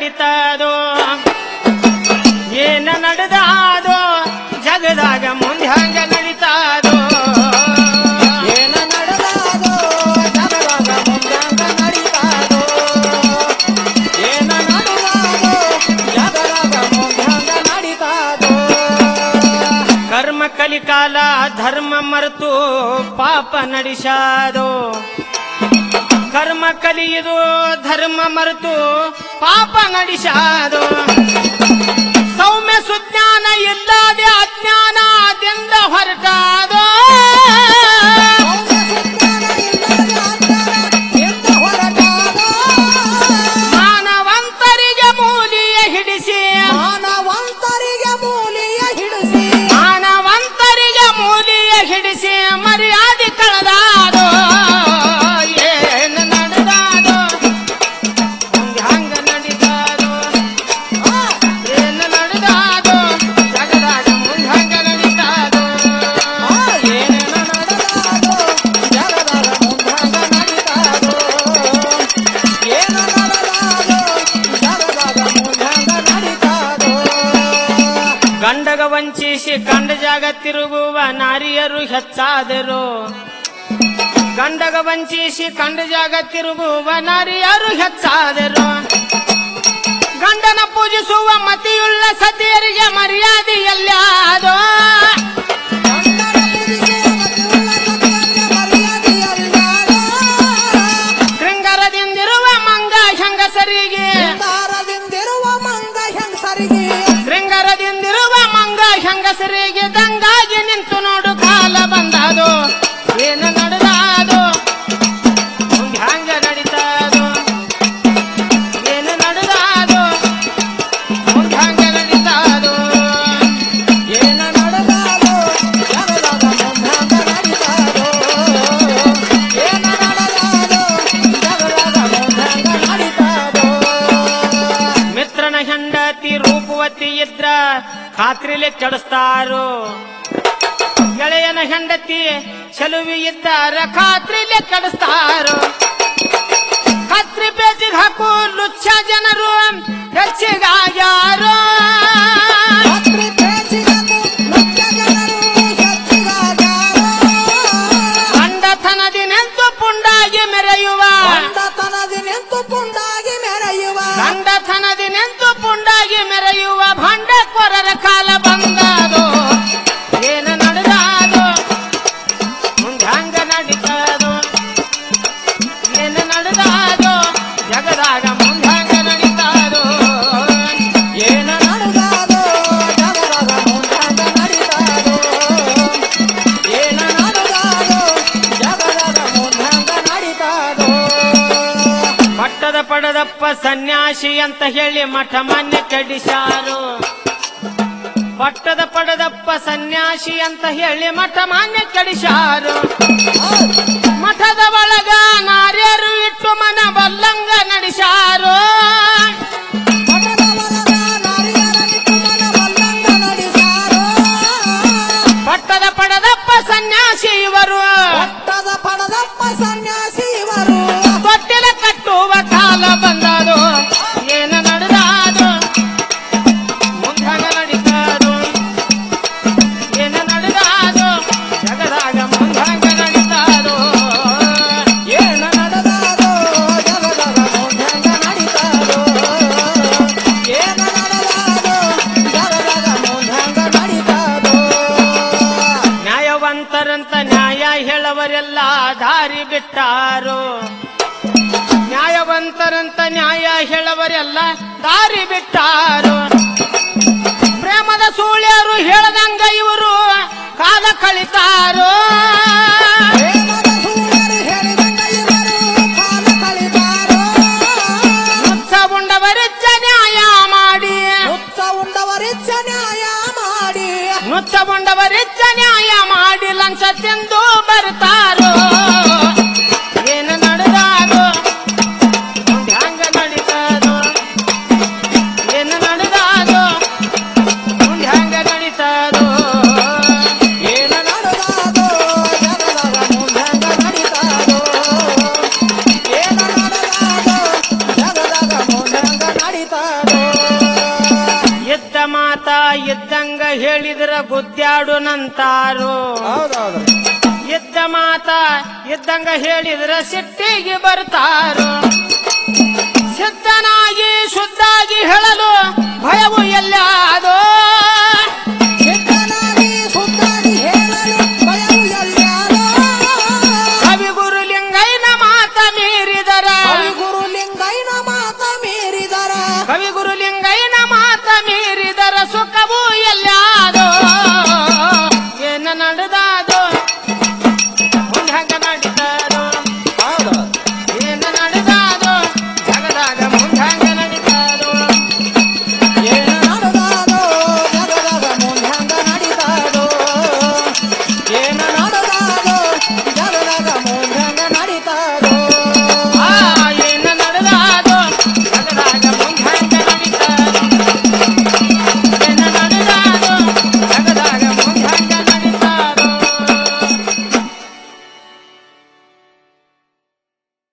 ನಡೀತದೋ ಏನ ನಡೆದಾದೋ ಜಗದಾಗ ಮುಂದೆ ಹಂಗ ನಡೀತಾದೋ ಏನ ನಡೆದಾದೋ ಜಗದಾಗ ಮುಂದಂಗ ನಡೀತಾದೋ ಏನ ನಡೆದಾದೋ ಜಗದಾಗ ಮುಂದಂಗ ನಡೀತಾದೋ ಕರ್ಮ ಕಲಿಕಾಲ ಧರ್ಮ ಮರೆತು ಪಾಪ ನಡೆಸಾದೋ ಕರ್ಮ ಕಲಿಯುದು ಧರ್ಮ ಮರೆತು ಪಾಪ ನಡೆಸಾದೋ ಸೌಮ್ಯ ಸುಜ್ಞಾನ ಇಲ್ಲದೆ ಅಜ್ಞಾನದಿಂದ ಹೊರಟಾದೋ ಮೌನ ಸುಜ್ಞಾನ ಇಲ್ಲದ ಅಜ್ಞಾನ ಎಂದ ಹೊರಟಾದೋ ಮಾನವಂತರಿಗೆ ಮೂಲಿಯ ಹಿಡಿಸಿ ಮಾನವಂತರಿಗೆ ಮೂಲಿಯ ಹಿಡಿಸಿ ಮಾನವಂತರಿಗೆ ಮೂಲಿಯ ಹಿಡಿಸಿ ಮರ್ಯಾದೆ ಕಳೆದಾದೋ ಏನು ನಡೆದಾದೋ ಮುಂದೆ ಹಂಗ ನಡೀತಾದೋ ಏನು ನಡೆದಾದೋ ಜಗದಾಗ ಮುಂದೆ ಹಂಗ ನಡೀತಾದೋ ಆ ಏನೇನ ನಡೆದಾದೋ ಜಗದಾಗ ಮುಂದಂಗ ನಡೀತಾದೋ ಏನ ನಡೆದಾದೋ ಜಗದಾಗ ಮುಂದಂಗ ನಡೀತಾದೋ ಗಂಡಗ ವಂಚಿಸಿ ಕಂಡ ಜಾಗ ತಿರುಗುವ ನಾರಿಯರು ಹೆಚ್ಚಾದರು ಗಂಡಗ ವಂಚಿಸಿ ಕಂಡ ಜಾಗ ತಿರುಗುವ ನಾರಿಯರು ಹೆಚ್ಚಾದರು ಗಂಡನ ಪೂಜಿಸುವ ಮತಿಯುಳ್ಳ ಸತಿಯರಿಗೆ ಮರ್ಯಾದೆ ಎಲ್ಲಾದೋ ಗಂಡನ ಪೂಜಿಸುವ ಮತಿಯುಳ್ಳ ಸತಿಯರಿಗೆ ಮರ್ಯಾದೆಯಲ್ಲಾದೋ. ಶೃಂಗಾರದಿಂದಿರುವ ಮಂಗ ಹೆಂಗಸರಿಗೆ ದಾರದಿಂದಿರುವ ಮಂಗ ಹೆಂಗಸರಿಗೆ ಶೃಂಗಾರದಿಂದಿರುವ ಮಂಗ ಹೆಂಗಸರಿಗೆ ದಂಗಾಗಿ ನಿಂತು ನೋಡು ಕಾಲ ಬಂದಾದು ಏನು ನಡೆದಾದು ಮುಂದೆ ಹಂಗ ನಡೀತಾದು ಏನು ನಡೆದಾದು ಮುಂದೆ ಹಂಗ ನಡೀತಾದು ಏನ ನಡೆದಾದೋ ಜಗದಾಗ ಮುಂದಂಗ ನಡೀತಾದೋ ಏನ ನಡೆದಾದೋ ಜಗದಾಗ ಮುಂದಂಗ ನಡೀತಾದೋ ಮಿತ್ರನ ಹೆಂಡತಿ ರೂಪವತಿ ಇದ್ರ ಖಾತ್ರಿಲೆ ಚಡಿಸ್ತಾರೋ ಗೆಳೆಯನ ಹೆಂಡತಿ ಚೆಲುವಿ ಇದ್ದಾರ ಖಾತ್ರಿಲೆ ಕಡಿಸ್ತಾರೋ ಕತ್ರಿ ಬೇಜಿಗೆ ಹಾಕು ಲುಚ್ಚ ಜನರು ಹೆಚ್ಚಿಗಾಗ್ಯಾರೋ ರಾತ್ರಿ ಬೇಸಿಗೆಗೂ ಮುಖ್ಯ ಜನರು ಹೆಚ್ಚಿಗಾಗ್ಯಾರೋ. ಗಂಡತನದಿ ನಿಂತು ಪುಂಡಾಗಿ ಮೆರೆಯುವ ಗಂಡತನದಿ ನಿಂತು ಪುಂಡಾಗಿ ಮೆರೆಯುವ ಗಂಡತನದಿ ನಿಂತು ಪುಂಡಾಗಿ ಮೆರೆಯುವ ಭಂಡ ಕೊರರ ಕಾಲ ಬಂದಾದು ಏನು ನಡೆದಾದು ಮುಂದೆ ಹಂಗ ನಡೀತಾದು ಏನು ನಡೆದಾದು ಜಗದಾಗ ಮುಂದೆ ಹಂಗ ನಡೀತಾದು ಏನ ನಡೆದಾದೋ ಜಗದಾಗ ಮುಂದಂಗ ನಡೀತಾದೋ ಏನ ನಡೆದಾದೋ ಜಗದಾಗ ಮುಂದಂಗ ನಡೀತಾದೋ ಪಟ್ಟದ ಪಡದಪ್ಪ ಸನ್ಯಾಸಿ ಅಂತ ಹೇಳಿ ಮಠ ಮಾನ್ಯ ಕೆಡಿಸಾರು ಪಟ್ಟದ ಪಡದಪ್ಪ ಸನ್ಯಾಸಿ ಅಂತ ಹೇಳಿ ಮಠ ಮಾನ್ಯ ಕೆಡಿಸಾರು ಮಠದ ಒಳಗ ನಾರ್ಯರು ಇಟ್ಟು ಮನ ಬಲ್ಲಂಗ ನಡೆಸಾರು ಮಠದ ಒಳಗ ನಾರಿಯರನಿಟ್ಟು ಮನ ಬಲ್ಲಂಗ ನಡೆಸಾರೋ. ಪಟ್ಟದ ಪಡದಪ್ಪ ಸನ್ಯಾಸಿ ಇವರು ಪಟ್ಟದ ಪಡದಪ್ಪ ಸನ್ಯಾಸಿ ಇವರು ತೊಟ್ಟಿಲ ಕಟ್ಟುವ ಕಾಲ ಬಂದದು ಏನು ನಡೆದಾದು ಮುಂದಾಗ ನಡೀತಾದು ಏನು ನಡೆದಾದು ಜಗದಾಗ ಮುಂದಾಗ ನಡೀತಾದು ಏನ ನಡೆದಾದೋ ಜಗದಾಗ ಮುಂದಂಗ ನಡೀತಾದೋ ಏನ ನಡೆದಾದೋ ಜಗದಾಗ ಮುಂದಂಗ ನಡೀತಾದೋ ನ್ಯಾಯವಂತರಂತ ನ್ಯಾಯ ಹೇಳವರೆಲ್ಲ ದಾರಿ ಬಿಟ್ಟಾರು ನ್ಯಾಯವಂತರಂತ ನ್ಯಾಯ ಹೇಳವರೆಲ್ಲ ದಾರಿ ಬಿಟ್ಟಾರು ಪ್ರೇಮದ ಸೂಳ್ಯರು ಹೇಳದಂಗ ಇವರು ಕಾಲ ಕಳಿತಾರು ಪ್ರೇಮದ ಸೂರ್ಯರು ಹೇಳಿದಂಗ ಇವರು ಕಾಲ ಕಳಿತಾರೋ ಮುಚ್ಚ ಉಂಡವರಿಜ್ಜ ನ್ಯಾಯ ಮಾಡಿ ಹುಚ್ಚ ಉಂಡವರಿಚ್ಚ ನ್ಯಾಯ ಮಾಡಿ ನುಚ್ಚ ಉಂಡವರಿಜ್ಜ ನ್ಯಾಯ ಮಾಡಿ ಲಂಚ ತಿಂದು ಬರ್ತಾರೋ ಏನು ನಡೆದಾದು ಮುಂದೆ ಹಂಗ ನಡೀತಾದು ಏನು ನಡೆದಾದು ಮುಂದೆ ಹಂಗ ನಡೀತಾದು ಏನ ನಡೆದಾದೋ ಜಗದಾಗ ಮುಂದಂಗ ನಡೀತಾದೋ ಏನ ನಡೆದಾದೋ ಜಗದಾಗ ಮುಂದಂಗ ನಡೀತಾದೋ ನಡಿತಾರೋ ಇದ್ದ ಮಾತ ಇದ್ದಂಗ ಹೇಳಿದ್ರ ಗುದ್ದಾಡು ನಂತಾರು ಹೌದೌದು ಇದ್ದ ಮಾತ ಇದ್ದಂಗ ಹೇಳಿದ್ರ ಸಿಟ್ಟಿಗೆ ಬರ್ತಾರು ಸಿದ್ಧನಾಗಿ ಶುದ್ಧಾಗಿ ಹೇಳಲು ಭಯವು ಎಲ್ಲಾದೋ ಸಿದ್ಧನಾಗಿ ಸುತ್ತಾಡಿ ಹೇಳಲು ಭಯವು ಎಲ್ಯಾರೋ ಕವಿಗುರು ಲಿಂಗೈನ ಮಾತ ಮೀರಿದರ ಕವಿ ಗುರು ಲಿಂಗೈನ ಮಾತ ಮೀರಿದರ ಕವಿಗುರು ಲಿಂಗ